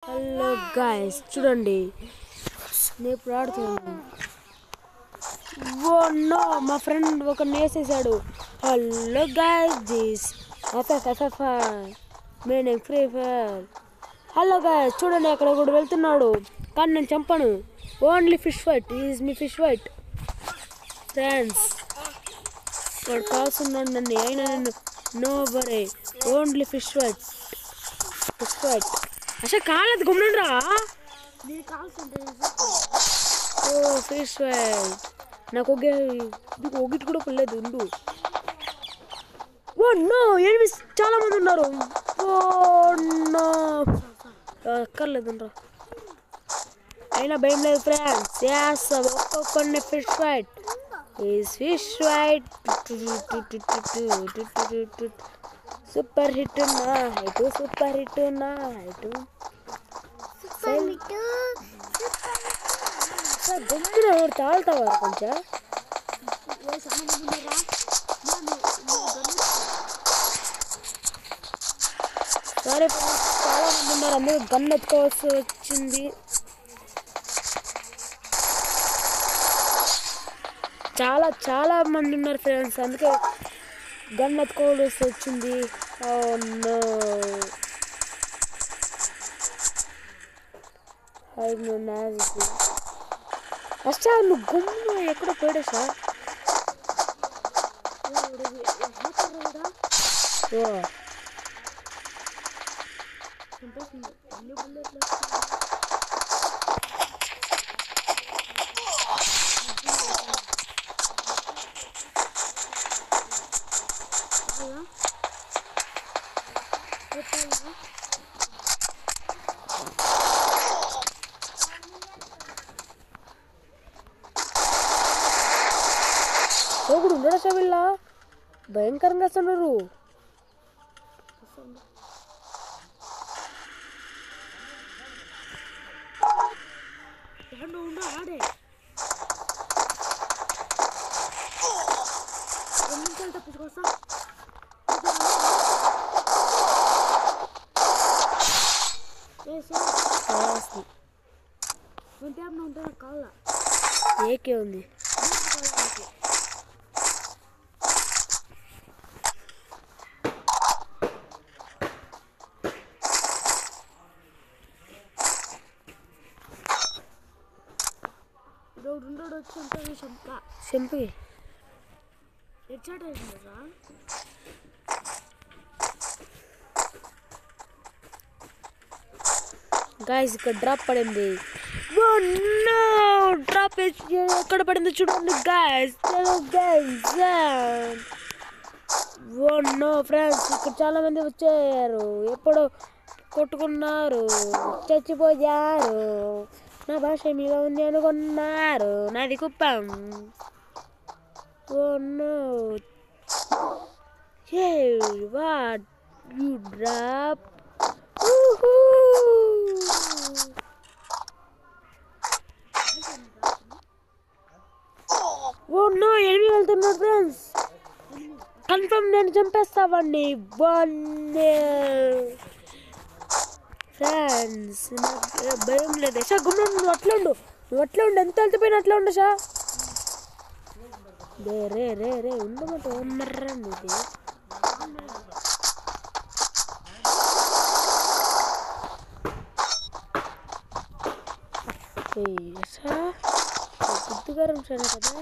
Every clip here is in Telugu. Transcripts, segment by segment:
హలో గాయస్ చూడండి నేను ఇప్పుడు ఆడుతున్నాను ఓ నో మా ఫ్రెండ్ ఒక వేసేసాడు హలో గాయస్ దిస్ ఎఫ్ఎఫ్ఎఫ్ఎఫ్ నేను ఫ్రీ ఫైర్ హలో గాయస్ చూడండి అక్కడ ఒకడు వెళ్తున్నాడు కానీ నేను చంపను only fish fight is me fish fight friends వాడు కాల్స్తున్నాడు నన్ను అయినా నేను నో బరే only fish fight fish fight అసలు కాలేదు గుమ్మండ్రా నేను కాల్సింటే ఓ ఫిష్ ఫైట్ నాకు ఒకే ఇది ఒకటి కూడా పడలేదు ఉండు ఓ నో ఎనిమిది చాలా మంది ఉన్నారు ఓ నో అక్కర్లేదురా అయినా భయం లేదు ఫ్రెండ్స్ చేస్తాం ఒక్కొక్కరిని fish fight is fish fight super hit నా హైట్ సూపర్ హిట్ నా హైట్ సూపర్ మిట్టు గొంతున తాగుతావా కొంచెం ఏ సంబంధం ఉన్నారా నేను సరే ఫ్రెండ్స్, చాలా మంది ఉన్నారు అందరూ గన్ ఎత్తుకోవాల్సి వచ్చింది చాలా చాలా మంది ఉన్నారు ఫ్రెండ్స్ అందుకే గన్ ఎత్తుకోవాల్సి వచ్చింది ఓ నో అచ్చా నువ్వు గుమ్మ ఎక్కడ పోయాడా ఓ చంపేసింది అన్ని బుల్లెట్లు ఒకడు ఉండడా సవిల్లా భయంకరంగా వస్తున్నారు రెండు ఉండు ఆడే రెండు నిమిషాలు తప్పించుకొస్తా ఏ సార్ వన్ ట్యాప్ ఉంటే నాకు కావాలా ఏకే ఉంది ఇప్పుడు ఉండడు వచ్చి ఉంటుంది చంప చెంపి హెడ్షాట్ వేసిందా గాయస్ ఇక్కడ డ్రాప్ పడింది డ్రాప్ ఎక్కడ పడింది చూడండి guys guys oh no friends ఇక్కడ చాలా మంది వచ్చారు ఎప్పుడు కొట్టుకున్నారు చచ్చిపోయారు నా భాష మీలో ఉంది అనుకున్నారు నాది Kuppam oh no hey what you drop oh no ఎనిమిది వెళ్తున్నారు ఫ్రెండ్స్ కన్ఫర్మ్ నేను చంపేస్తావండి వన్ ఫ్రెండ్స్ నాకు భయం లేదు షా గుమ్మ నువ్వు అట్లా ఉండు నువ్వు అట్లా ఉండు ఎంత వెళ్తే అట్లా ఉండు షా రే రే రే రే ఉండమంటే ఉమ్మర్రా నీది షా గుర్తుగారం సరే కదా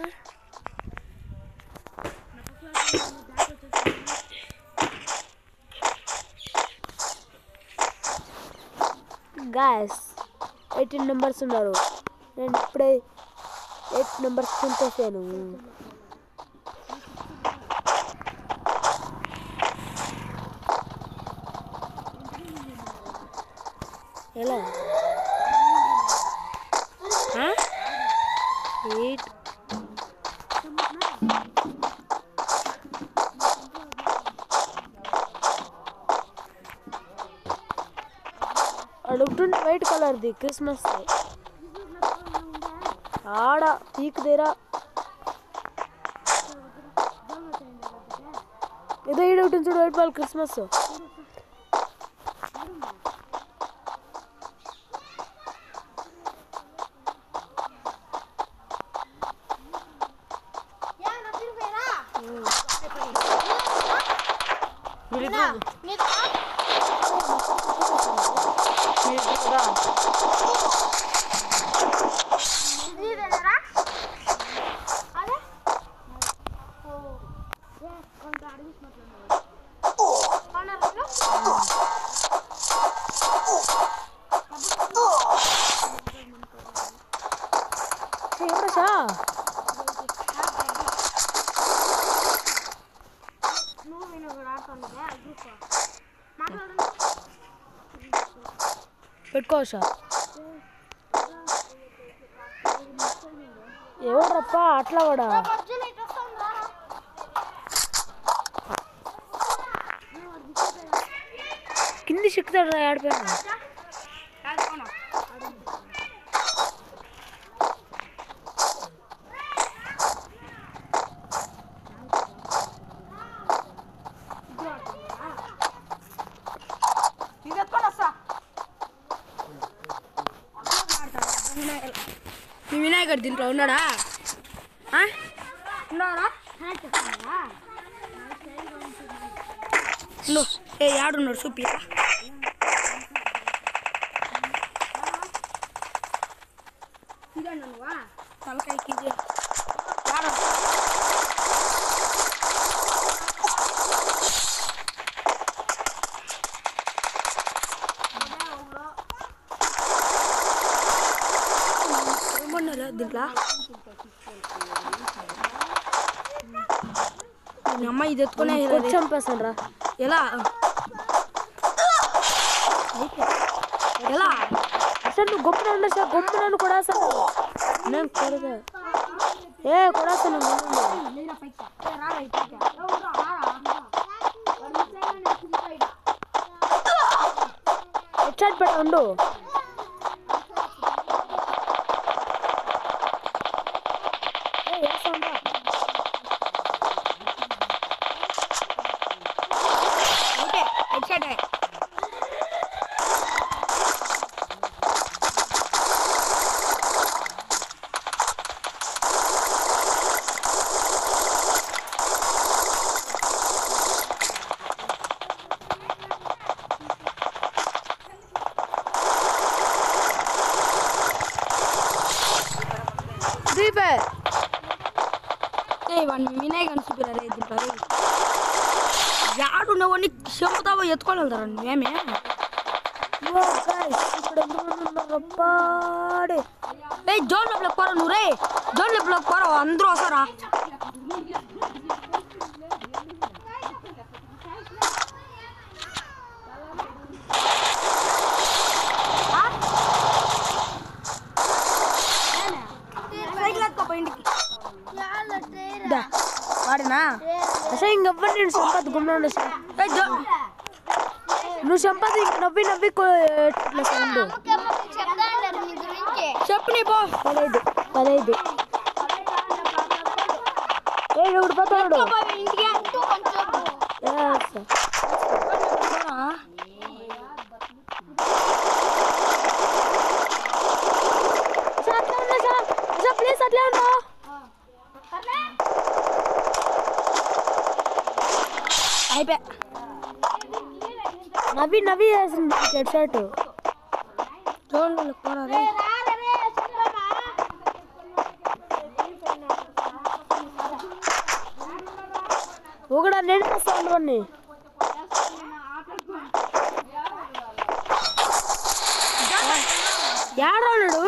గాయస్ ఎయిటీన్ నెంబర్స్ ఉన్నారు నేను ఇప్పుడే ఎయిట్ నెంబర్స్ చింపేసాను ఎలా ఎయిట్ అడుగుతుంటే వైట్ కలర్ది క్రిస్మస్ ఆడ పీక్ దేరా ఏదో ఈడ ఉంటుంది చూడు వైట్ బాల్ క్రిస్మస్ ఇదేనా అదే ఓ ఏ కొంత అడిగినట్లున్నాడు కొనరు ఎవరు సా నువ్వు నేను కూడా ఆడుతుండే గ్రూప్ మాట్లాడండి పెట్టుకోవచ్చా ఎవరప్ప అట్లా కూడా పబ్జీలో ఇటు వస్తాం రా కింది సిక్కుతాడు ఆడిపోయాను మీ వినాయకుడు దీంట్లో ఉన్నాడా ఆ? ఉన్నాడా ఉండు. ఏ ఆడున్నాడు చూపి తలకాయకి ఇది. ఆడు. ఏమన్నారా దీంట్లో మీ అమ్మ ఇది ఎత్తుకునే చంపేస్తాను రా ఎలా ఎలా అసలు నువ్వు గొప్ప ఉండే సార్ గొప్ప నన్ను కూడా అసలు నేను కొడదా ఏ కొడాస్తాను హెడ్షాట్ పెట్ట ఉండు ఏ, వేస్తాం రా. ఓకే హెడ్షాట్ దీపే ఏ వాడిని వినాయకుని చూపిరా రే దీంట్లో రే యాడున్నవన్నీ చెంపుతావో ఎత్తుకొని వెళ్తారా నువ్వేమే ఏ జోన్ లోపలికి పోరా నువ్వు రే జోన్ లోపలికి పోరా అందరూ వస్తారా సైకిల్ ఎత్తుకోపో ఇంటికి దా, వాడినా అసలు ఇంకెవ్వరు నేను సంపత్ గుమ్మడి నువ్వు సంపత్ ఇంక నవ్వి నవ్వి కో- ఇట్లా సౌండ్ చెప్తాను మీ గురించి చెప్పు నీ పో పదైదు పదైదు ఏ ఇప్పుడు పోతాడు ఇంటికి అంటూ కొంచెం ప్లీజ్ అట్లా ఉన్నా అయిపోయా నవ్వి నవ్వి వేసింది హెడ్ షర్ట్ చూడండి పోరా రే. ఒకడా నేను వస్తాను వాడిని యాడున్నాడు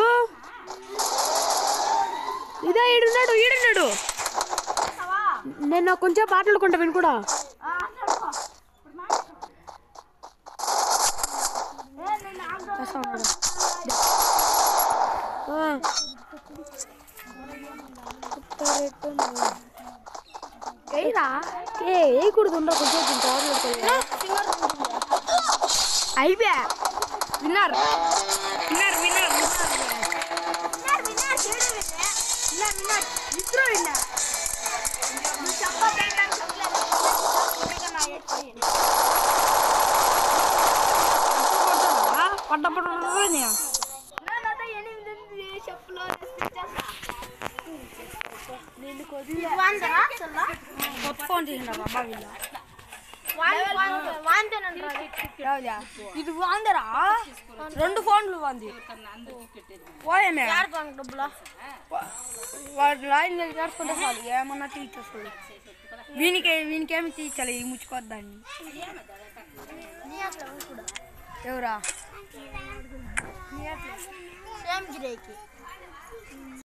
ఇదే ఈడున్నాడు ఈడున్నాడు నేను కొంచెం మాట్లాడుకుంటా విను కూడా చేస్తా ఉన్నాడు. ఆ. ఏయ్రా ఏ వేయకూడదు ఉండవు కొంచెం దీంట్లో ఆటలాడుకోలేదు అయిపోయా విన్నారు విన్నారు విన్నారు పడ్డ పడ్డ ఫోన్ చేసిన అమ్మ వీళ్ళు రావుదా ఇది వాందరా రెండు ఫోన్లు వాంది పోయేమే వాడు లైన్ మీద చేసుకుంటే చాలు ఏమన్నా తీసేస్తాడు వీనికి వీనికేమి తీర్చాలి ఈ ముచ్చుకోద్దాన్ని ఎవరా సేమ్ గిరేకి